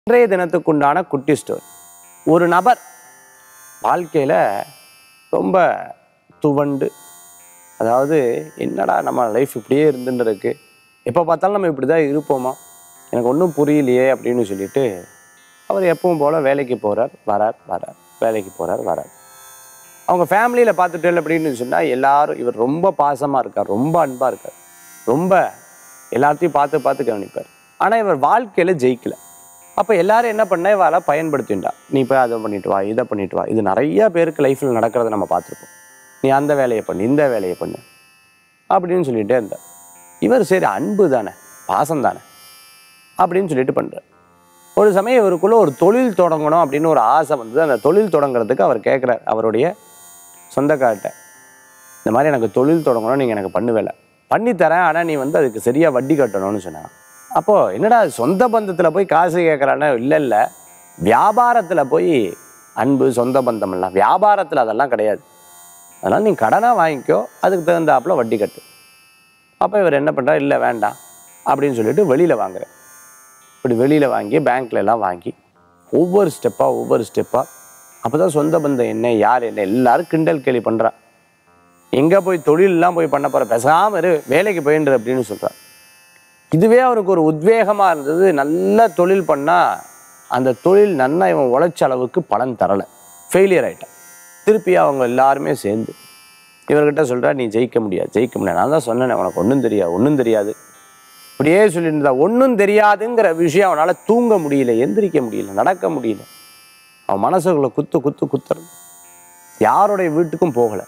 இன்றைய தினத்துக்குண்டான குட்டி ஸ்டோரி ஒரு நபர் வாழ்க்கையில் ரொம்ப துவண்டு அதாவது என்னடா நம்ம லைஃப் இப்படியே இருந்துன்னு இருக்கு எப்போ பார்த்தாலும் நம்ம இப்படி தான் இருப்போமா எனக்கு ஒன்றும் புரியலையே அப்படின்னு சொல்லிட்டு அவர் எப்பவும் போல் வேலைக்கு போகிறார் வரார் வரார் வேலைக்கு போகிறார் வரார் அவங்க ஃபேமிலியில் பார்த்துட்டு அப்படின்னு சொன்னால் எல்லாரும் இவர் ரொம்ப பாசமாக இருக்கார் ரொம்ப அன்பாக இருக்கார் ரொம்ப எல்லாத்தையும் பார்த்து பார்த்து கவனிப்பார் ஆனால் இவர் வாழ்க்கையில் ஜெயிக்கல அப்போ எல்லாரும் என்ன பண்ண இவரை பயன்படுத்திண்டா நீ போய் அதை பண்ணிட்டு வா இதை பண்ணிட்டு வா இது நிறைய பேருக்கு லைஃப்பில் நடக்கிறத நம்ம பார்த்துருப்போம் நீ அந்த வேலையை பண்ணு இந்த வேலையை பண்ணு அப்படின்னு சொல்லிட்டே இருந்தார் இவர் சரி அன்பு தானே பாசம் தானே அப்படின்னு சொல்லிட்டு பண்ணுறார் ஒரு சமயம் இவருக்குள்ள ஒரு தொழில் தொடங்கணும் அப்படின்னு ஒரு ஆசை வந்தது அந்த தொழில் தொடங்குறதுக்கு அவர் கேட்குறார் அவருடைய சொந்தக்கார்ட்ட இந்த மாதிரி எனக்கு தொழில் தொடங்கணும் நீங்கள் எனக்கு பண்ணுவேல பண்ணித்தரேன் ஆனால் நீ வந்து அதுக்கு சரியாக வட்டி கட்டணும்னு சொன்னாங்க அப்போது என்னடா சொந்த பந்தத்தில் போய் காசு கேட்குறான்னா இல்லை இல்லை வியாபாரத்தில் போய் அன்பு சொந்த பந்தம் எல்லாம் வியாபாரத்தில் அதெல்லாம் கிடையாது அதனால் நீ கடனாக வாங்கிக்கோ அதுக்கு தகுந்தாப்புல வட்டி கட்டு அப்போ இவர் என்ன பண்ணுறார் இல்லை வேண்டாம் அப்படின்னு சொல்லிட்டு வெளியில் வாங்குறேன் இப்படி வெளியில் வாங்கி பேங்க்ல எல்லாம் வாங்கி ஒவ்வொரு ஸ்டெப்பாக ஒவ்வொரு ஸ்டெப்பாக அப்போ தான் சொந்த பந்தம் என்ன யார் என்ன எல்லாரும் கிண்டல் கேலி பண்ணுறா எங்கே போய் தொழிலெலாம் போய் பண்ண போகிற பேசாமல் இரு வேலைக்கு போயின்று அப்படின்னு சொல்கிறார் இதுவே அவருக்கு ஒரு உத்வேகமாக இருந்தது நல்ல தொழில் பண்ணால் அந்த தொழில் நன்னா இவன் உழைச்ச அளவுக்கு பலன் தரலை ஃபெயிலியர் ஆயிட்டான் திருப்பி அவங்க எல்லாருமே சேர்ந்து இவர்கிட்ட சொல்கிறா நீ ஜெயிக்க முடியாது ஜெயிக்க முடியாது நான் தான் சொன்னேனே உனக்கு ஒன்றும் தெரியாது ஒன்றும் தெரியாது இப்படியே சொல்லிட்டு இருந்தா ஒன்றும் தெரியாதுங்கிற விஷயம் அவனால் தூங்க முடியல எந்திரிக்க முடியல நடக்க முடியல அவன் மனசுக்குள்ள குத்து குத்து குத்துறது யாருடைய வீட்டுக்கும் போகலை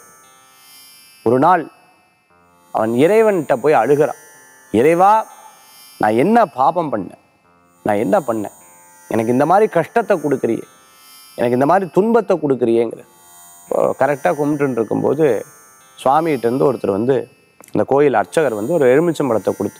ஒரு நாள் அவன் இறைவன்கிட்ட போய் அழுகிறான் இறைவா நான் என்ன பாபம் பண்ணேன் நான் என்ன பண்ணேன் எனக்கு இந்த மாதிரி கஷ்டத்தை கொடுக்குறியே எனக்கு இந்த மாதிரி துன்பத்தை கொடுக்குறியேங்கிற இப்போ கரெக்டாக கும்பிட்டுன்னு இருக்கும்போது சுவாமிகிட்ட இருந்து ஒருத்தர் வந்து இந்த கோயில் அர்ச்சகர் வந்து ஒரு எலுமிச்சம்பழத்தை கொடுத்து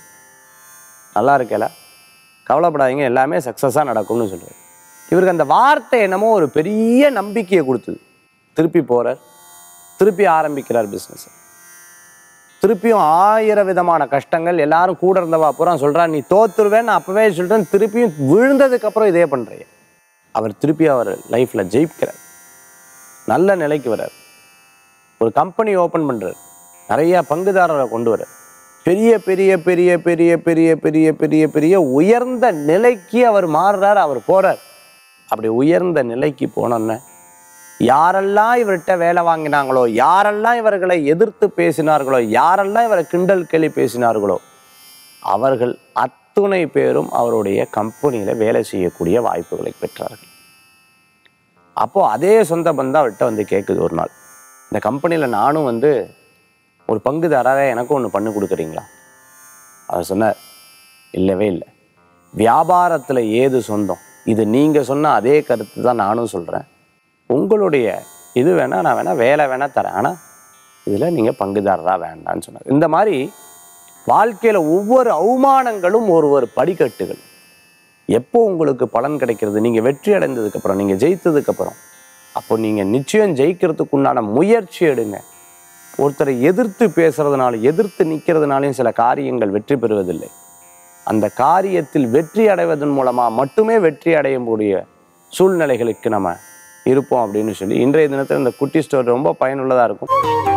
நல்லா இருக்கல கவலைப்படாதீங்க எல்லாமே சக்ஸஸாக நடக்கும்னு சொல்கிறார் இவருக்கு அந்த வார்த்தை என்னமோ ஒரு பெரிய நம்பிக்கையை கொடுத்தது திருப்பி போகிறார் திருப்பி ஆரம்பிக்கிறார் பிஸ்னஸ் திருப்பியும் ஆயிரம் விதமான கஷ்டங்கள் எல்லாரும் கூட இருந்தவா பூரா சொல்றா நீ தோத்துருவேன்னு நான் அப்பவே சொல்லிட்டேன் திருப்பியும் விழுந்ததுக்கு அப்புறம் இதே பண்றீங்க அவர் திருப்பி அவர் லைஃப்ல ஜெயிக்கிறார் நல்ல நிலைக்கு வர்றார் ஒரு கம்பெனி ஓபன் பண்றார் நிறைய பங்குதாரரை கொண்டு வர்றார் பெரிய பெரிய பெரிய பெரிய பெரிய பெரிய பெரிய பெரிய உயர்ந்த நிலைக்கு அவர் மாறுறார் அவர் போறார் அப்படி உயர்ந்த நிலைக்கு போனோன்னே யாரெல்லாம் இவர்கிட்ட வேலை வாங்கினாங்களோ யாரெல்லாம் இவர்களை எதிர்த்து பேசினார்களோ யாரெல்லாம் இவரை கிண்டல் கேலி பேசினார்களோ அவர்கள் அத்துணை பேரும் அவருடைய கம்பெனியில் வேலை செய்யக்கூடிய வாய்ப்புகளை பெற்றார்கள் அப்போ அதே சொந்த பந்தம் அவர்கிட்ட வந்து கேட்குது ஒரு நாள் இந்த கம்பெனியில் நானும் வந்து ஒரு பங்குதாரராக எனக்கும் ஒன்று பண்ணி கொடுக்குறீங்களா அவர் சொன்னார் இல்லவே இல்லை வியாபாரத்தில் ஏது சொந்தம் இது நீங்கள் சொன்ன அதே கருத்து தான் நானும் சொல்கிறேன் உங்களுடைய இது வேணால் நான் வேணால் வேலை வேணால் தரேன் ஆனால் இதில் நீங்கள் பங்குதாரராக வேண்டாம்னு சொன்னார் இந்த மாதிரி வாழ்க்கையில் ஒவ்வொரு அவமானங்களும் ஒரு ஒரு படிக்கட்டுகள் எப்போ உங்களுக்கு பலன் கிடைக்கிறது நீங்கள் வெற்றி அடைந்ததுக்கப்புறம் நீங்கள் ஜெயித்ததுக்கப்புறம் அப்போ நீங்கள் நிச்சயம் ஜெயிக்கிறதுக்கு உண்டான முயற்சி எடுங்க ஒருத்தரை எதிர்த்து பேசுறதுனால எதிர்த்து நிற்கிறதுனாலையும் சில காரியங்கள் வெற்றி பெறுவதில்லை அந்த காரியத்தில் வெற்றி அடைவதன் மூலமாக மட்டுமே வெற்றி அடையக்கூடிய சூழ்நிலைகளுக்கு நம்ம இருப்போம் அப்படின்னு சொல்லி இன்றைய தினத்தில் இந்த குட்டி ஸ்டோரி ரொம்ப பயனுள்ளதாக இருக்கும்